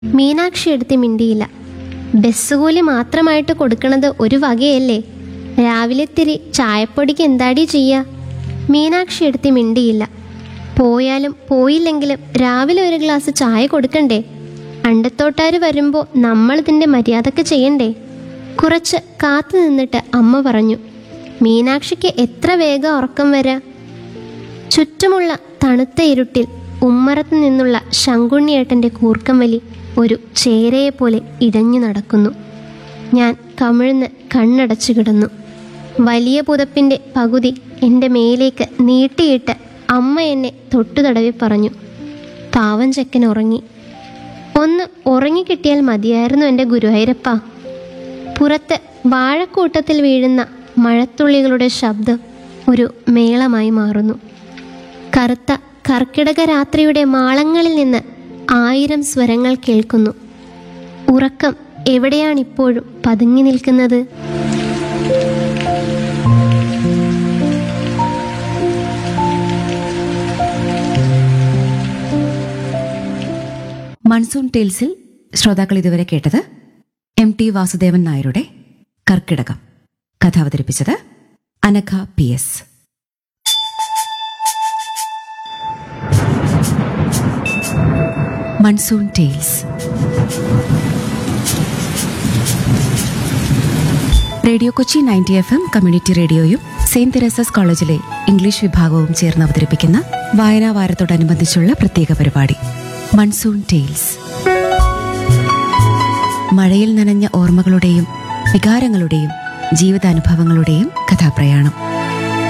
മീനാക്ഷി എടുത്ത് മിണ്ടിയില്ല ബസ് കൂലി മാത്രമായിട്ട് കൊടുക്കണത് ഒരു വകയല്ലേ രാവിലെ തിരി ചായപ്പൊടിക്ക് എന്താടി ചെയ്യുക മീനാക്ഷി എടുത്ത് മിണ്ടിയില്ല പോയാലും പോയില്ലെങ്കിലും രാവിലെ ഒരു ഗ്ലാസ് ചായ കൊടുക്കണ്ടേ അണ്ടത്തോട്ടാര് വരുമ്പോൾ നമ്മൾ ഇതിൻ്റെ മര്യാദക്ക് ചെയ്യണ്ടേ കുറച്ച് കാത്തു നിന്നിട്ട് അമ്മ പറഞ്ഞു മീനാക്ഷിക്ക് എത്ര വേഗം ഉറക്കം വരാ ചുറ്റുമുള്ള തണുത്ത ഇരുട്ടിൽ ഉമ്മറത്ത് നിന്നുള്ള ശങ്കുണ്ണിയേട്ടൻ്റെ കൂർക്കം വലി ഒരു ചേരയെപ്പോലെ ഇഴഞ്ഞു നടക്കുന്നു ഞാൻ കമിഴ്ന്ന് കണ്ണടച്ചു കിടന്നു വലിയ പുതപ്പിൻ്റെ പകുതി എൻ്റെ മേലേക്ക് നീട്ടിയിട്ട് അമ്മ എന്നെ തൊട്ടു തടവി പറഞ്ഞു പാവം ചെക്കൻ ഉറങ്ങി ഒന്ന് ഉറങ്ങിക്കിട്ടിയാൽ മതിയായിരുന്നു എൻ്റെ ഗുരുവായൂരപ്പ പുറത്ത് വാഴക്കൂട്ടത്തിൽ വീഴുന്ന മഴത്തുള്ളികളുടെ ശബ്ദം ഒരു മേളമായി മാറുന്നു കറുത്ത കർക്കിടക രാത്രിയുടെ മാളങ്ങളിൽ നിന്ന് ആയിരം സ്വരങ്ങൾ കേൾക്കുന്നു ഉറക്കം എവിടെയാണിപ്പോഴും പതുങ്ങി നിൽക്കുന്നത് മൺസൂൺ ടെയിൽസിൽ ശ്രോതാക്കൾ ഇതുവരെ കേട്ടത് എം ടി വാസുദേവൻ നായരുടെ കർക്കിടകം കഥ അവതരിപ്പിച്ചത് Anagha P S monsoon tales radio Kochi ninety F M community റേഡിയോയും സെയിന്റ് തെരേസസ് കോളേജിലെ ഇംഗ്ലീഷ് വിഭാഗവും ചേർന്ന് അവതരിപ്പിക്കുന്ന വായനാ വാരത്തോടനുബന്ധിച്ചുള്ള പ്രത്യേക പരിപാടി മൺസൂൺ ടെയിൽസ് മഴയിൽ നനഞ്ഞ ഓർമ്മകളുടെയും വികാരങ്ങളുടെയും ജീവിതാനുഭവങ്ങളുടെയും കഥാപ്രയാണം